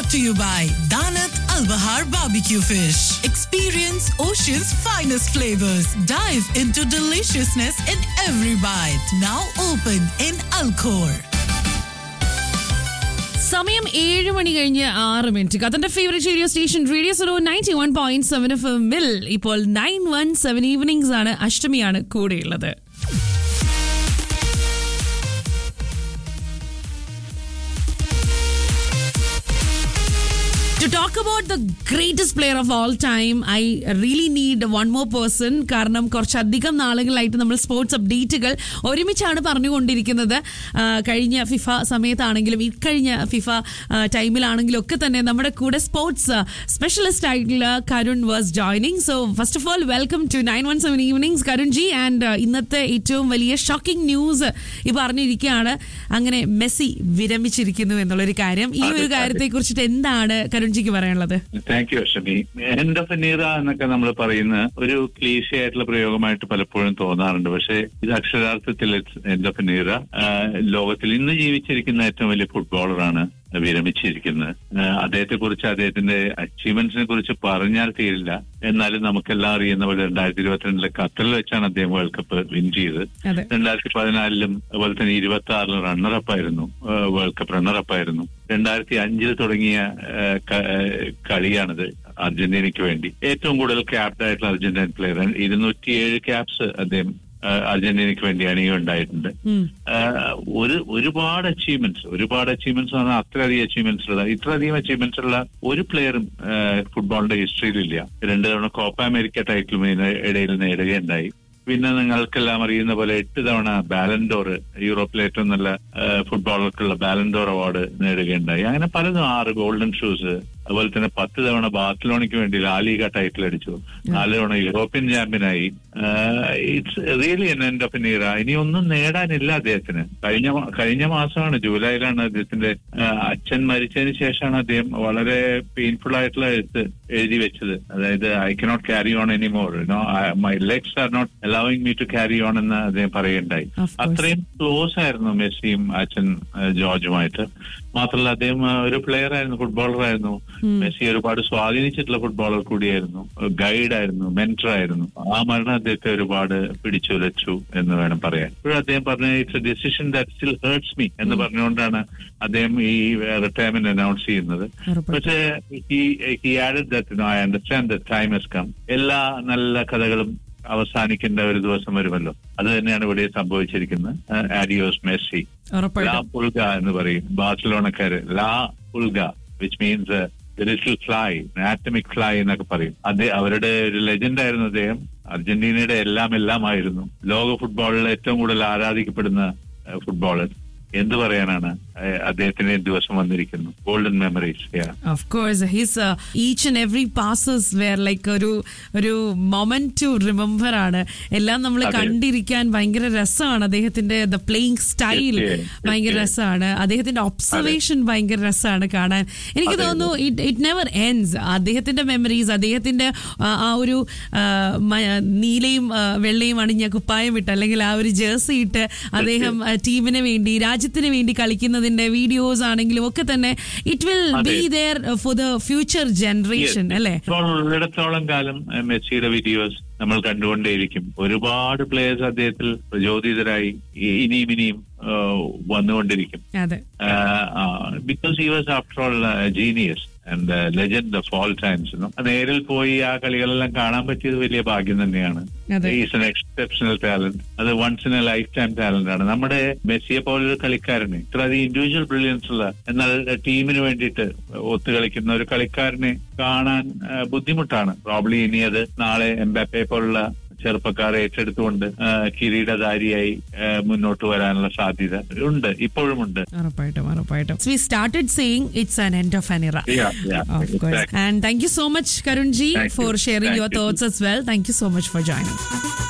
brought to you by Danat Al Bahar Barbecue Fish. Experience Ocean's finest flavors. Dive into deliciousness in every bite. Now open in Alcor. സമയം ഏഴ് മണി കഴിഞ്ഞ് ആറ് minute കഥന്റെ favourite radio station radio Suno ninety one point seven F എമ്മിൽ ഇപ്പോൾ nine one seven evenings ആണ് അഷ്ടമിയാണ് കൂടെയുള്ളത് To talk about the greatest player of all time, I really need one more person. കാരണം കുറച്ചധികം നാളുകളായിട്ട് നമ്മൾ സ്പോർട്സ് അപ്ഡേറ്റുകൾ ഒരുമിച്ചാണ് പറഞ്ഞുകൊണ്ടിരിക്കുന്നത് ആ, കഴിഞ്ഞ ഫിഫ സമയത്താണെങ്കിലും ഇക്കഴിഞ്ഞ ഫിഫ ആ, ടൈമിലാണെങ്കിലും ഒക്കെ തന്നെ നമ്മുടെ കൂടെ സ്പോർട്സ് സ്പെഷ്യലിസ്റ്റ് ആയിട്ടുള്ള Karun was joining so first of all welcome to nine one seven evenings Karun ji and ഇന്നത്തെ ഏറ്റവും വലിയ ഷോക്കിംഗ് ന്യൂസ് ഈ പറഞ്ഞിരിക്കുകയാണ് അങ്ങനെ മെസ്സി വിരമിച്ചിരിക്കുന്നു എന്നുള്ളൊരു കാര്യം ഈ ഒരു കാര്യത്തെ കുറിച്ചിട്ട് എന്താണ് കരുൺജിക്ക് പറയാനുള്ളത് താങ്ക് യു അഷ്ടമി എൻഡ് ഓഫ് നീറ എന്നൊക്കെ നമ്മൾ പറയുന്ന ഒരു ക്ലീശ ആയിട്ടുള്ള പ്രയോഗമായിട്ട് പലപ്പോഴും തോന്നാറുണ്ട് പക്ഷേ ഇത് അക്ഷരാർത്ഥത്തിൽ എൻഡ് ഓഫ് നീറ ലോകത്തിൽ ഇന്ന് ജീവിച്ചിരിക്കുന്ന ഏറ്റവും വലിയ ഫുട്ബോളറാണ് വിരമിച്ചിരിക്കുന്നത് അദ്ദേഹത്തെ കുറിച്ച് അദ്ദേഹത്തിന്റെ അച്ചീവ്മെന്റ്സിനെ കുറിച്ച് പറഞ്ഞാൽ തീരില്ല എന്നാലും നമുക്കെല്ലാം അറിയുന്ന പോലെ രണ്ടായിരത്തി ഇരുപത്തിരണ്ടിലെ ഖത്തറിൽ വെച്ചാണ് അദ്ദേഹം വേൾഡ് കപ്പ് വിൻ ചെയ്തത് അതെ രണ്ടായിരത്തി പതിനാലിലും അതുപോലെ തന്നെ ഇരുപത്തി ആറിലും റണ്ണറപ്പ് ആയിരുന്നു ഏഹ് വേൾഡ് കപ്പ് റണ്ണറപ്പ് ആയിരുന്നു രണ്ടായിരത്തി അഞ്ചിൽ തുടങ്ങിയ ഏഹ് ക- ഏഹ് കളിയാണിത് അർജന്റീനയ്ക്ക് വേണ്ടി ഏറ്റവും കൂടുതൽ ക്യാപ്ഡ് ആയിട്ടുള്ള അർജന്റീൻ പ്ലെയർ ഇരുന്നൂറ്റിയേഴ് ക്യാപ്സ് അദ്ദേഹം ഏഹ് അർജന്റീനയ്ക്ക് വേണ്ടി അണിയുണ്ടായിട്ടുണ്ട് ഉം. ആഹ് ഒരു ഒരുപാട് അച്ചീവ്മെന്റ്സ് ഒരുപാട് അച്ചീവ്മെന്റ്സ് എന്ന് പറഞ്ഞാൽ അത്രയധികം അച്ചീവ്മെന്റ്സ് ഉള്ള ഇത്രയധികം അച്ചീവ്മെന്റ്സ് ഉള്ള ഒരു പ്ലെയറും ഫുട്ബോളിന്റെ ഹിസ്റ്ററിയിലില്ല രണ്ട് തവണ കോപ്പ അമേരിക്ക ടൈറ്റിലും ഇതിന് ഇടയിൽ നേടുകയുണ്ടായി പിന്നെ നിങ്ങൾക്കെല്ലാം അറിയുന്ന പോലെ എട്ട് തവണ ബാലൻഡോർ യൂറോപ്പിലെ ഏറ്റവും നല്ല ഫുട്ബോളർക്കുള്ള ബാലൻഡോർ അവാർഡ് നേടുകയുണ്ടായി അങ്ങനെ പലതും ആറ് ഗോൾഡൻ ഷൂസ് അതുപോലെ തന്നെ പത്ത് തവണ ബാർസലോണയ്ക്ക് വേണ്ടി ലാലിക ടൈറ്റിൽ അടിച്ചു നാല് തവണ യൂറോപ്യൻ ചാമ്പ്യനായി it's really an end of year ഇനി ഒന്നും നേടാനില്ല അദ്ദേഹത്തിന് കഴിഞ്ഞ മാ- കഴിഞ്ഞ മാസമാണ് ജൂലൈയിലാണ് അദ്ദേഹത്തിന്റെ ആ, അച്ഛൻ മരിച്ചതിന് ശേഷമാണ് അദ്ദേഹം വളരെ പെയിൻഫുൾ ആയിട്ടുള്ള എഴുത്ത് എഴുതി വെച്ചത് അതായത് I cannot carry on anymore no my legs are not allowing me to carry on എന്ന് അദ്ദേഹം പറയുകയുണ്ടായി Of course. അത്രയും ക്ലോസ് ആയിരുന്നു മെസ്സിയും അച്ഛൻ ആ, ജോർജുമായിട്ട് മാത്രമല്ല അദ്ദേഹം ആ, ഒരു പ്ലെയർ ആയിരുന്നു ഫുട്ബോളർ ആയിരുന്നു മെസ്സി ഒരുപാട് സ്വാധീനിച്ചിട്ടുള്ള ഫുട്ബോളർ കൂടിയായിരുന്നു ഗൈഡ് ആയിരുന്നു മെന്റർ ആയിരുന്നു ആ മരണം അദ്ദേഹത്തെ ഒരുപാട് പിടിച്ചുലച്ചു എന്ന് വേണം പറയാൻ ഇപ്പോഴും അദ്ദേഹം പറഞ്ഞ it's a decision that still hurts me എന്ന് പറഞ്ഞുകൊണ്ടാണ് അദ്ദേഹം ഈ റിട്ടയർമെന്റ് അനൗൺസ് ചെയ്യുന്നത് ഉറപ്പായിട്ടും. പക്ഷേ he added that I understand the time has come എല്ലാ നല്ല കഥകളും അവസാനിക്കേണ്ട ഒരു ദിവസം വരുമല്ലോ അത് തന്നെയാണ് ഇവിടെ സംഭവിച്ചിരിക്കുന്നത് ആഡിയോസ് മെസ്സി ലാ ഉറപ്പായിട്ടും പുൽഗ എന്ന് പറയും ബാർസലോണക്കാര് La Pulga which means little fly atomic fly എന്നൊക്കെ പറയും അത് അവരുടെ ഒരു ലെജൻഡ് ആയിരുന്നു അദ്ദേഹം അർജന്റീനയുടെ എല്ലാം എല്ലാം ആയിരുന്നു ലോക ഫുട്ബോളിൽ ഏറ്റവും കൂടുതൽ ആരാധിക്കപ്പെടുന്ന ഫുട്ബോളർ എന്ത് പറയാനാണ് ഏഹ് അദ്ദേഹത്തിന് ഈ ദിവസം വന്നിരിക്കുന്നു golden memories Of course, his uh, each and every passes were like ഒരു ഒരു മൊമെന്റ് ടു റിമെമ്പർ ആണ് എല്ലാം നമ്മൾ അതെ. കണ്ടിരിക്കാൻ ഭയങ്കര രസമാണ് അദ്ദേഹത്തിന്റെ ദ പ്ലേയിങ് സ്റ്റൈൽ തീർച്ചയായും, ഭയങ്കര തീർച്ചയായും. രസമാണ് അദ്ദേഹത്തിന്റെ ഒബ്സർവേഷൻ ഭയങ്കര രസമാണ് കാണാൻ എനിക്ക് അതെ, തോന്നുന്നു ഇറ്റ് ഇറ്റ് നെവർ എൻഡ്സ് അദ്ദേഹത്തിന്റെ മെമ്മറീസ് അദ്ദേഹത്തിന്റെ ആ, ആ ഒരു ആ, മ- നീലയും ആ, വെള്ളയും അണിഞ്ഞ കുപ്പായം ഇട്ട് അല്ലെങ്കിൽ ആ ഒരു ജേഴ്സി ഇട്ട് അദ്ദേഹം ആ, ടീമിന് വേണ്ടി രാജ്യത്തിന് വേണ്ടി കളിക്കുന്നതിന്റെ വീഡിയോസ് ആണെങ്കിലും ഒക്കെ തന്നെ ഇറ്റ് വിൽ അതെ. Be there for the future generation അല്ലേ ഇപ്പോൾ ഉള്ളിടത്തോളം കാലം ഏഹ്, മെസ്സിയുടെ വീഡിയോസ് നമ്മൾ കണ്ടുകൊണ്ടേയിരിക്കും ഒരുപാട് പ്ലേയേഴ്സ് അദ്ദേഹത്തിൽ പ്രചോദിതരായി ഇ- ഇനിയും ഇനിയും ഏഹ്, വന്നുകൊണ്ടിരിക്കും അതെ because he was after all genius and legend of all times നേരിൽ പോയി ആ കളികളെല്ലാം കാണാൻ പറ്റിയത് വലിയ ഭാഗ്യം തന്നെയാണ് അതെ. ഈസ് എൻ എക്സെപ്ഷണൽ ടാലന്റ് അത് once in a lifetime talent ആണ് നമ്മുടെ മെസ്സിയെ പോലൊരു കളിക്കാരന് ഇത്ര അധികം ഇൻഡിവിജ്വൽ ബ്രില്യൻസ് ഉള്ള എന്നാൽ ടീമിന് വേണ്ടിയിട്ട് ഒത്തു കളിക്കുന്ന ഒരു കളിക്കാരനെ കാണാൻ ആ, ബുദ്ധിമുട്ടാണ് പ്രോബ്ലി ഇനി അത് നാളെ എംബാപ്പെ പോലുള്ള ചെറുപ്പക്കാർ ഏറ്റെടുത്തുകൊണ്ട് ആ, കിരീടധാരിയായി ആ, മുന്നോട്ട് വരാനുള്ള സാധ്യത ഉണ്ട് ഇപ്പോഴും ഉണ്ട് ഉറപ്പായിട്ടും ഉറപ്പായിട്ടും we started saying it's an end of an era Yeah, yeah, Of course. exactly. And thank you so much, Karunji, Thank for you. sharing Thank your you. thoughts as well. Thank you so much for joining.